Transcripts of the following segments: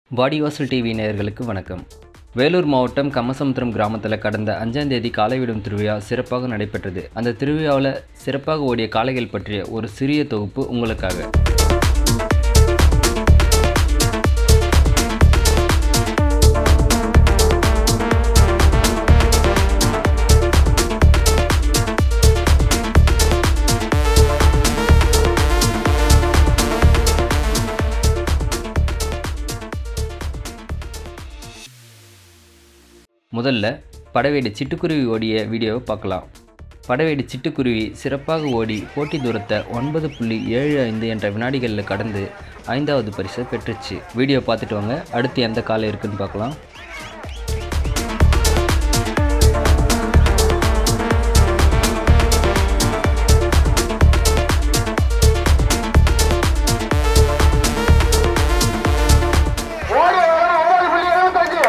வாடிவாசல் TV நேயர்களுக்கு வணக்கம் வேலூர் மாவட்டம் கம்மசமுத்திரம் கிராமத்தில் கடந்த அஞ்சாம் தேதி காளைவிடும் திருவிழா சிறப்பாக நடைபெற்றது அந்த திருவிழாவில் சிறப்பாக ஓடிய காளைகள் பற்றிய ஒரு சிறிய தொகுப்பு உங்களுக்காக முதல்ல படவேடு சிட்டுக்குருவி ஓடிய வீடியோவை பார்க்கலாம் படவேடு சிட்டுக்குருவி சிறப்பாக ஓடி போட்டி தூரத்தை ஒன்பது புள்ளி ஏழு ஐந்து என்ற வினாடிகளில் கடந்து ஐந்தாவது பரிசை பெற்றுச்சு வீடியோ பார்த்துட்டு வாங்க அடுத்து எந்த காலம் இருக்குன்னு பார்க்கலாம் ஓடி வரும் ஒன்பது புள்ளி எழுபத்தஞ்சு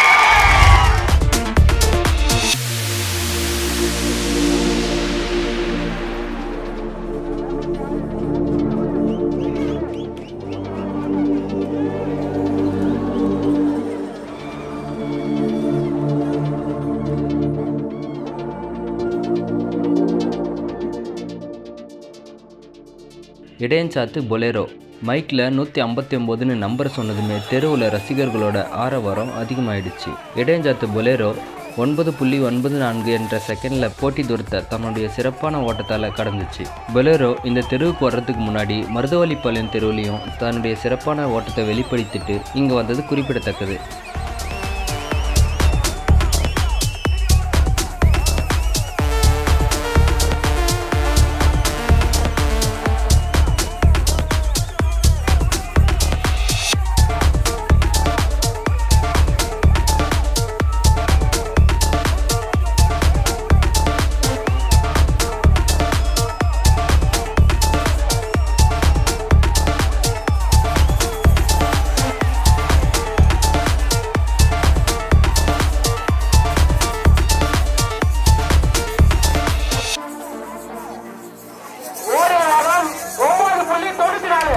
இடையஞ்சாத்து பொலேரோ மைக்கில் நூற்றி ஐம்பத்தி ஒம்போதுன்னு நம்பர் சொன்னதுமே தெருவில் ரசிகர்களோட ஆரவாரம் அதிகமாயிடுச்சு இடையஞ்சாத்து பொலேரோ ஒன்பது புள்ளி ஒன்பது நான்கு என்ற செகண்டில் போட்டி தூரத்தை தன்னுடைய சிறப்பான ஓட்டத்தால் கடந்துச்சு பொலேரோ இந்த தெருவுக்கு வர்றதுக்கு முன்னாடி மருதவள்ளிப்பாளையம் தெருவுலையும் தன்னுடைய சிறப்பான ஓட்டத்தை வெளிப்படுத்திட்டு இங்கே வந்தது குறிப்பிடத்தக்கது ஓடி வரும் ஒன்பது புள்ளி தொண்ணூத்தி நாலு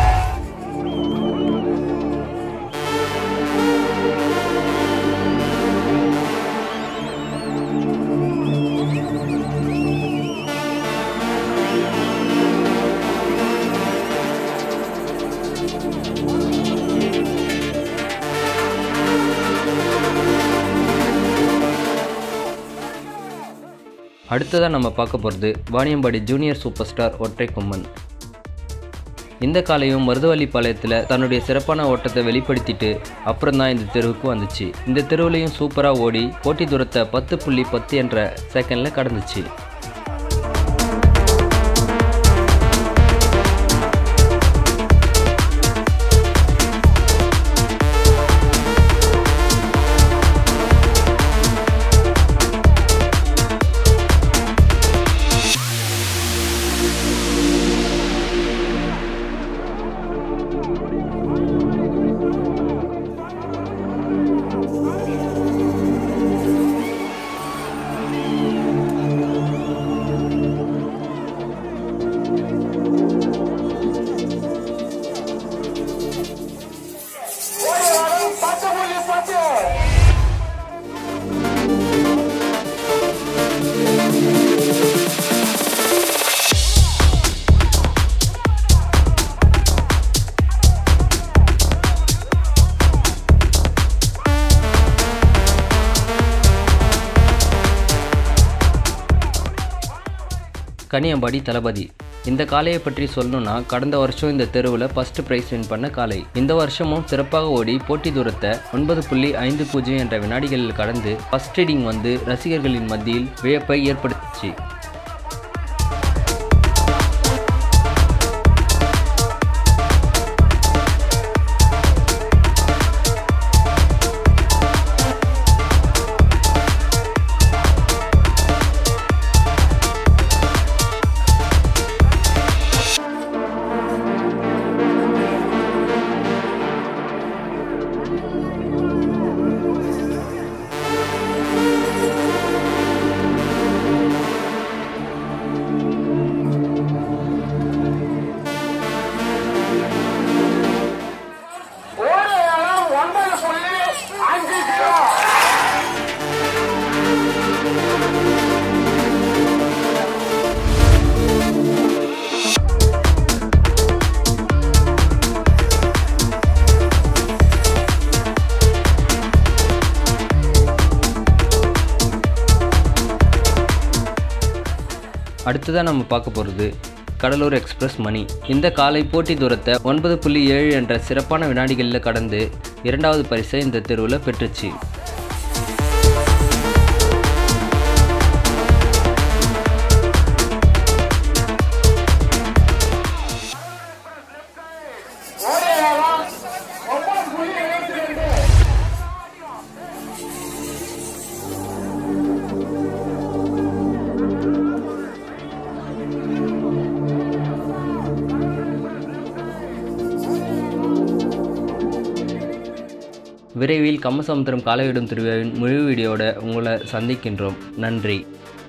அடுத்ததாக நம்ம பார்க்க போகிறது வாணியம்பாடி ஜூனியர் சூப்பர் ஸ்டார் ஒற்றை கொம்மன் இந்த காலையும் மருதவள்ளிப்பாளையத்தில் தன்னுடைய சிறப்பான ஓட்டத்தை வெளிப்படுத்திட்டு அப்புறம் தான் இந்த தெருவுக்கு வந்துச்சு இந்த தெருவுலையும் சூப்பராக ஓடி போட்டி தூரத்தை பத்து புள்ளி பத்து என்ற செகண்டில் கடந்துச்சு ஓடி வரும் பத்து புள்ளி பத்து கனியம்பாடி தளபதி இந்த காளையை பற்றி சொல்லணும்னா கடந்த வருஷம் இந்த தெருவில் ஃபர்ஸ்ட் ப்ரைஸ் வின் பண்ண காளை இந்த வருஷமும் சிறப்பாக ஓடி போட்டி தூரத்தை ஒன்பது புள்ளி ஐந்து பூஜ்ஜியம் என்ற வினாடிகளில் கடந்து ஃபர்ஸ்ட் ரீடிங் வந்து ரசிகர்களின் மத்தியில் வியப்பை ஏற்படுத்திச்சு அடுத்ததாக நம்ம பார்க்க போகிறது கடலூர் எக்ஸ்பிரஸ் மணி இந்த காலை போட்டி தூரத்தை ஒன்பது புள்ளி ஏழு என்ற சிறப்பான வினாடிகளில் கடந்து இரண்டாவது பரிசை இந்த தெருவில் பெற்றுச்சு ஓடிய நேரம் ஒன்பது புள்ளி எழுபத்தி ரெண்டு விரைவில் கம்மசமுத்திரம் காலையிடும் திருவிழாவின் முழு வீடியோட உங்களை சந்திக்கின்றோம் நன்றி